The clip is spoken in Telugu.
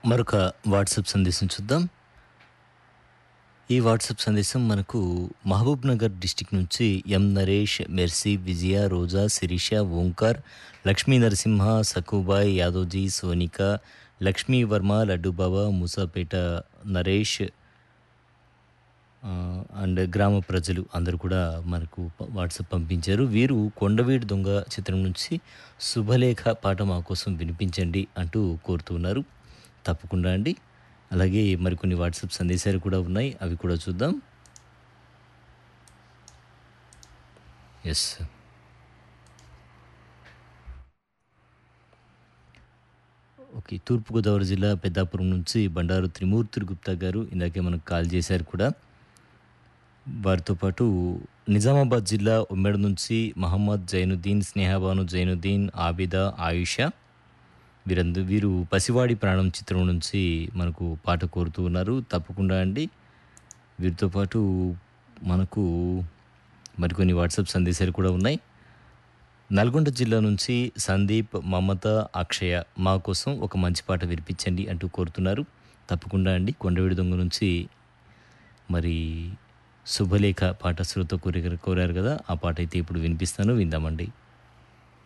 మరొక వాట్సాప్ సందేశం చూద్దాం ఈ వాట్సాప్ సందేశం మనకు మహబూబ్ నగర్ డిస్టిక్ నుంచి ఎం నరేష్ మెర్సీ విజయ రోజా శిరీష ఓంకార్ లక్ష్మీ నరసింహ సకుబాయ్ యాదవ్జీ సోనిక లక్ష్మీ వర్మ లడ్డూబాబా మూసాపేట నరేష్ ఆ, అండ్ గ్రామ ప్రజలు అందరూ కూడా మనకు ప- వాట్సాప్ పంపించారు వీరు కొండవీడు దొంగ చిత్రం నుంచి శుభలేఖ పాట మా కోసం వినిపించండి అంటూ కోరుతున్నారు తప్పకుండా అండి అలాగే మరికొన్ని వాట్సాప్ సందేశాలు కూడా ఉన్నాయి అవి కూడా చూద్దాం ఎస్ ఓకే తూర్పుగోదావరి జిల్లా పెద్దాపురం నుంచి బండారు త్రిమూర్తులు గుప్తా గారు ఇందాకే మనకు కాల్ చేశారు కూడా వారితో పాటు నిజామాబాద్ జిల్లా ఉమ్మడి నుంచి మహమ్మద్ జైనుద్దీన్ స్నేహబాను జైనుద్దీన్ ఆబిదా ఆయుష వీరందు వీరు పసివాడి ప్రాణం చిత్రం నుంచి మనకు పాట కోరుతూ ఉన్నారు తప్పకుండా అండి వీరితో పాటు మనకు మరికొన్ని వాట్సాప్ సందేశాలు కూడా ఉన్నాయి నల్గొండ జిల్లా నుంచి సందీప్ మమత అక్షయ మా కోసం ఒక మంచి పాట వినిపించండి అంటూ కోరుతున్నారు తప్పకుండా అండి కొండవీడి దొంగ నుంచి మరి శుభలేఖ పాట శ్రోత కోరి కోరారు కదా ఆ పాట అయితే ఇప్పుడు వినిపిస్తాను విందామండి